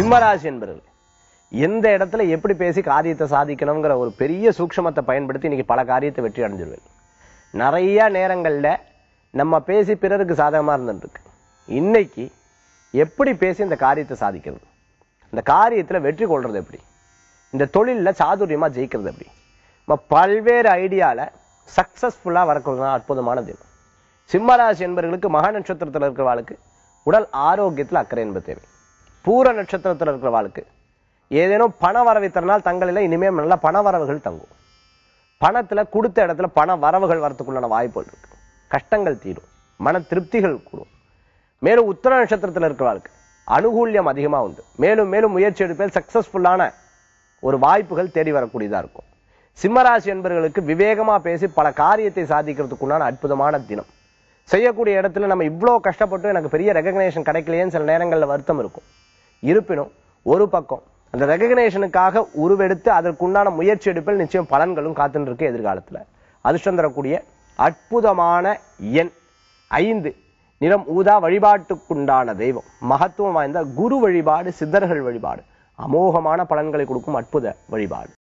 சிம்மராசி என்பவர்கள் எந்த இடத்துல எப்படி பேசி காரியத்தை சாதிக்கணுங்கிற ஒரு பெரிய சூக்ஷமத்தை பயன்படுத்தி இன்னைக்கு பல காரியத்தை வெற்றி அடைஞ்சிருவேன் நிறைய நேரங்கள்ல நம்ம பேசி பிறருக்கு சாதகமா இருந்துருக்கு இன்னைக்கு எப்படி பேசி இந்த காரியத்தை சாதிக்கிறது இந்த காரியத்துல வெற்றி கொள்றது எப்படி இந்த தொழில்ல சாதுரியமா ஜெயிக்கிறது எப்படி நம்ம பல்வேறு ஐடியால சக்சஸ்ஃபுல்லா வரக்கூடிய அற்புதமான தினம் சிம்மராசி என்பவர்களுக்கு மகா நட்சத்திரத்துல இருக்கிறவாளுக்கு உடல் ஆரோக்கியத்துல அக்கறை என்பது தேவை பூர நட்சத்திரத்துல இருக்கிறவாளுக்கு ஏதேனும் பண வரவை தரனால் தங்களில இனிமே நல்ல பண வரவுகள் தங்கும் பணத்துல கொடுத்த இடத்துல பண வரவுகள் வரத்துக்குள்ளான வாய்ப்புகள் இருக்கு கஷ்டங்கள் தீரும் மன திருப்திகள் கூடும் மேலும் உத்தர நட்சத்திரத்துல இருக்கிறவர்களுக்கு அனுகூல்யம் அதிகமா உண்டு மேலும் மேலும் முயற்சி எடுப்பில் சக்சஸ்ஃபுல்லான ஒரு வாய்ப்புகள் தேடி வரக்கூடியதா இருக்கும் சிம்மராசி என்பவர்களுக்கு விவேகமா பேசி பல காரியத்தை சாதிக்கிறதுக்குண்டான அற்புதமான தினம் செய்யக்கூடிய இடத்துல நம்ம இவ்வளோ கஷ்டப்பட்டு எனக்கு பெரிய ரெகக்னேஷன் கிடைக்கலையேன்னு சில நேரங்கள்ல வருத்தம் இருக்கும் இருப்பினும் ஒரு பக்கம் அந்த ரெகக்னேஷனுக்காக உருவெடுத்து அதற்குண்டான முயற்சி எடுப்பில் நிச்சயம் பலன்களும் காத்துன்னு இருக்கு எதிர்காலத்துல அதிர்ஷ்டம் தரக்கூடிய அற்புதமான எண் ஐந்து நிறம் ஊதா வழிபாட்டுக்குண்டான தெய்வம் மகத்துவம் வாய்ந்த குரு வழிபாடு சித்தர்கள் வழிபாடு அமோகமான பலன்களை கொடுக்கும் அற்புத வழிபாடு